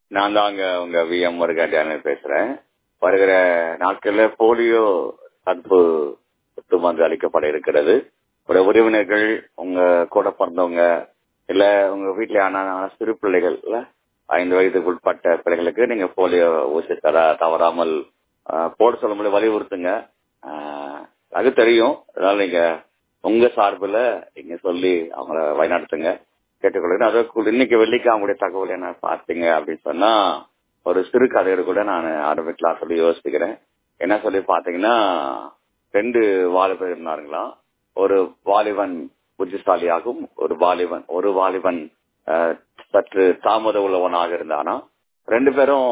நான் தான் அங்க உங்க வி எம் முருகன் பேசுறேன் வருகிற நாட்கள்ல போலியோ தடுப்பு சொட்டு மருந்து அளிக்கப்பட இருக்கிறது ஒரு உறவினர்கள் உங்க கூட பிறந்தவங்க இல்ல உங்க வீட்டுல ஆன சிறு பிள்ளைகள் இல்ல ஐந்து வயதுக்கு உட்பட்ட பிள்ளைகளுக்கு நீங்க போலியோ ஊசி தர தவறாமல் ஆஹ், போட சொல்லும்போது வலியுறுத்துங்க ஆஹ், அது தெரியும் அதனால நீங்க உங்க சார்பில் நீங்க சொல்லி அவங்கள வழிநடத்துங்க கேட்டுக்கொள்கிறேன் அதற்கு இன்னைக்கு வெள்ளிக்கு அவங்களுடைய தகவல் என்ன பார்த்தீங்க அப்படின்னு சொன்னா ஒரு சிறு கதையோடு கூட நான் ஆரம்பிக்கலாம் சொல்லி யோசிக்கிறேன் என்ன சொல்லி பாத்தீங்கன்னா ரெண்டு வாலிபர் இருந்தாருங்களாம் ஒரு வாலிபன் புத்திசாலியாகவும் ஒரு வாலிபன் ஒரு வாலிபன் ஆஹ், சற்று தாமத உள்ளவனாக இருந்தானா ரெண்டு பேரும்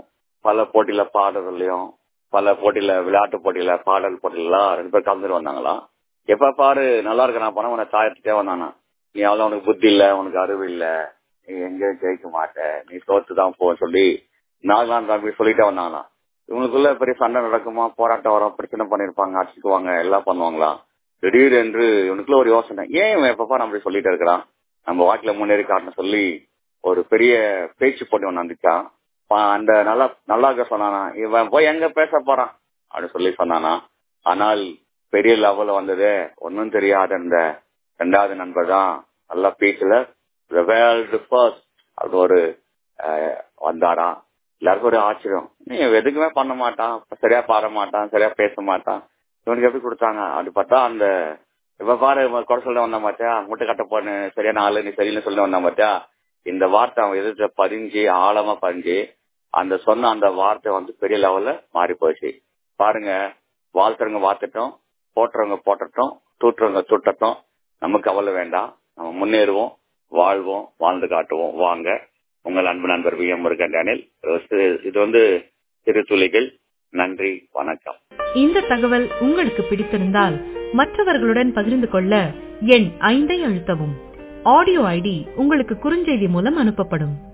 பல போட்டியில பாடுறதுலயும் பல போட்டியில விளையாட்டு போட்டியில பாடல் போட்டியிலாம் ரெண்டு பேரும் கலந்துட்டு வந்தாங்களாம் எப்ப பாரு நல்லா இருக்க நான் போனா உன தாயத்துட்டே வந்தானா நீ அவ்வளவு உனக்கு புத்தி இல்ல உனக்கு அறிவு இல்ல நீ எங்க ஜெயிக்க மாட்ட நீ தோத்து தான் போ சொல்லி நாகலாந்து தம்பி சொல்லிட்டே வந்தாங்களாம் இவங்களுக்குள்ள பெரிய சண்டை நடக்குமா போராட்டம் வரும் பிரச்சனை பண்ணிருப்பாங்க அடிச்சுக்குவாங்க எல்லாம் பண்ணுவாங்களாம் திடீர் என்று இவனுக்குள்ள ஒரு யோசனை ஏன் இவன் எப்பப்பா நம்ம இப்படி சொல்லிட்டு இருக்கிறான் நம்ம வாழ்க்கையில முன்னேறி காட்டணும் சொல்லி ஒரு பெரிய பேச்சு போட்டு ஒன்று வந்துச்சான் பா- அந்த நல்லா நல்லா இருக்க சொன்னானா இவன் போய் எங்க பேச போறான் அப்படின்னு சொல்லி சொன்னானா ஆனால் பெரிய லெவல்ல வந்தது ஒன்னும் தெரியாத அந்த ரெண்டாவது நண்பர் தான் நல்ல பேச்சுல வேர்ல்டு ஃபர்ஸ்ட் அப்படி ஒரு அஹ், வந்தாராம் எல்லாருக்கும் ஒரு ஆச்சரியம் நீ எதுக்குமே பண்ண மாட்டான் சரியா பாட மாட்டான் சரியா பேச மாட்டான் இவனுக்கு எப்படி கொடுத்தாங்க அப்படி பார்த்தா அந்த இப்ப பாரு இவன் குறை சொல்ல வந்தா மாத்தியா முட்டை கட்ட போன சரியான ஆளு நீ சரியில்லை சொல்ல வந்தா மாத்தியா இந்த வார்த்தை அவன் எதிர்த்து பதிஞ்சு ஆழமா பதிஞ்சு அந்த சொன்ன அந்த வார்த்தை வந்து பெரிய லெவல்ல மாறி போச்சு பாருங்க வாழ்த்துறவங்க வாழ்த்துட்டோம் போட்டுறவங்க போட்டட்டும் தூட்டுறவங்க தூட்டட்டும் நமக்கு கவலை வேண்டாம் நம்ம முன்னேறுவோம் வாழ்வோம் வாழ்ந்து காட்டுவோம் வாங்க உங்கள் அன்பு நண்பர் வி எம் முருகன் டேனில் இது வந்து சிறு துளிகள் நன்றி வணக்கம் இந்த தகவல் உங்களுக்கு பிடித்திருந்தால் மற்றவர்களுடன் பகிர்ந்து கொள்ள எண் ஐந்தை அழுத்தவும் ஆடியோ ஐடி உங்களுக்கு குறுஞ்செய்தி மூலம் அனுப்பப்படும்